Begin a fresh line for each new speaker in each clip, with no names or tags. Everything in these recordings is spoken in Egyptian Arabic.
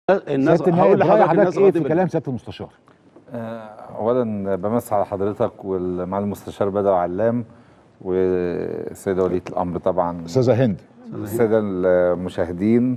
الناس
سياده
هقول
النائب راي
لحضرتك
حضرتك
الناس
ايه في
غاضبة
كلام سياده المستشار
آه، اولا بمس على حضرتك ومع المستشار بدر علام والسيده وليه الامر طبعا
استاذه هند
الساده المشاهدين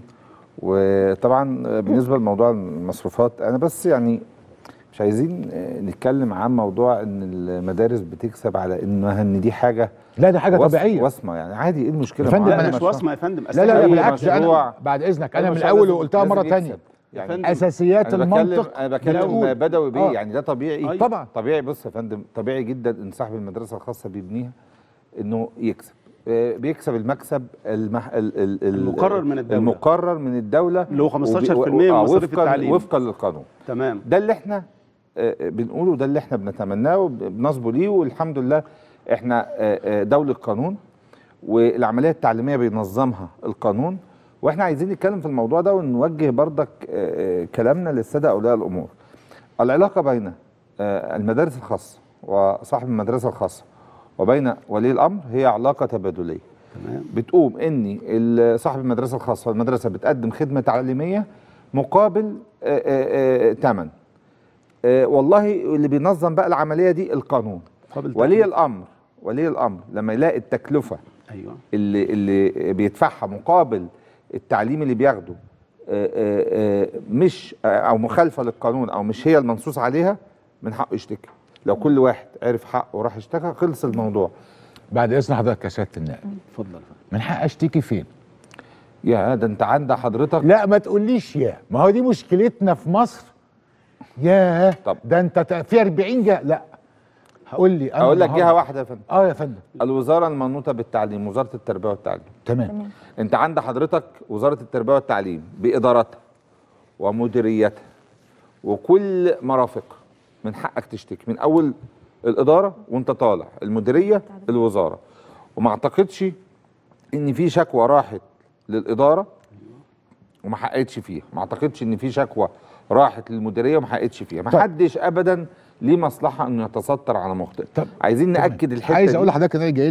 وطبعا بالنسبه لموضوع المصروفات انا بس يعني مش عايزين نتكلم عن موضوع ان المدارس بتكسب على انها ان دي حاجه
لا دي حاجه
وص-
طبيعيه
وصمه يعني عادي ايه المشكله
يا فندم،
معاها؟
لا
أنا
مش وصمه يا فندم
لا لا لا
أي
بالعكس ده
مشروع.
انا بعد اذنك انا من
المشروع
الاول
لازم-
وقلتها
لازم
مره
يكسب.
ثانيه
يا فندم
اساسيات
انا بتكلم
المنطق
انا بتكلم
بتقول-
بدوي بيه
آه.
يعني ده طبيعي
أيوة.
طبعا.
طبيعي بص يا فندم طبيعي جدا ان صاحب المدرسه الخاصه بيبنيها انه يكسب آه، بيكسب المكسب المح... ال... ال... ال-
المقرر من الدولة.
المقرر من الدولة
اللي هو 15%
وبي-
من
آه،
مصاريف
وفقا
التعليم.
وفقا للقانون
تمام
ده اللي احنا آه، آه، بنقوله ده اللي احنا بنتمناه وبنصبوا ليه والحمد لله احنا آه، آه، دولة قانون والعملية التعليمية بينظمها القانون واحنا عايزين نتكلم في الموضوع ده ونوجه بردك آه، آه، كلامنا للسادة أولياء الأمور العلاقة بين آه، المدارس الخاصة وصاحب المدرسة الخاصة وبين ولي الأمر هي علاقة تبادلية
تمام
بتقوم ان ال- صاحب المدرسه الخاصه والمدرسه بتقدم خدمه تعليميه مقابل ثمن والله اللي بينظم بقى العمليه دي القانون
قبل
ولي
تحديد.
الامر ولي الامر لما يلاقي التكلفه
ايوه
اللي اللي بيدفعها مقابل التعليم اللي بياخده آه، آه، آه، مش آه، او مخالفه للقانون او مش هي المنصوص عليها من حقه يشتكي لو كل واحد عرف حقه وراح اشتكى خلص الموضوع
بعد اذن حضرتك يا سياده النائب
اتفضل يا فندم.
من حق اشتكي فين
يا ده انت عند حضرتك
لا ما تقوليش يا ما هو دي مشكلتنا في مصر ياه
طب.
ده انت ت- في 40 جهه لا قول لي أنا
اقول لك
النهاردة-
جهه واحده يا فندم
اه يا فندم
الوزاره المنوطه بالتعليم وزاره التربيه والتعليم
تمام
انت عند حضرتك وزاره التربيه والتعليم بادارتها ومديريتها وكل مرافقها من حقك تشتكي من اول الاداره وانت طالع المديريه الوزاره وما اعتقدش ان في شكوى راحت للاداره وما حققتش فيها ما اعتقدش ان في شكوى راحت للمديريه وما حققتش فيها ما
طيب.
حدش ابدا ليه مصلحه انه يتستر على مخطئ
طب.
عايزين
تمام.
ناكد الحته
عايز
دي.
اقول لحضرتك ان انا جاي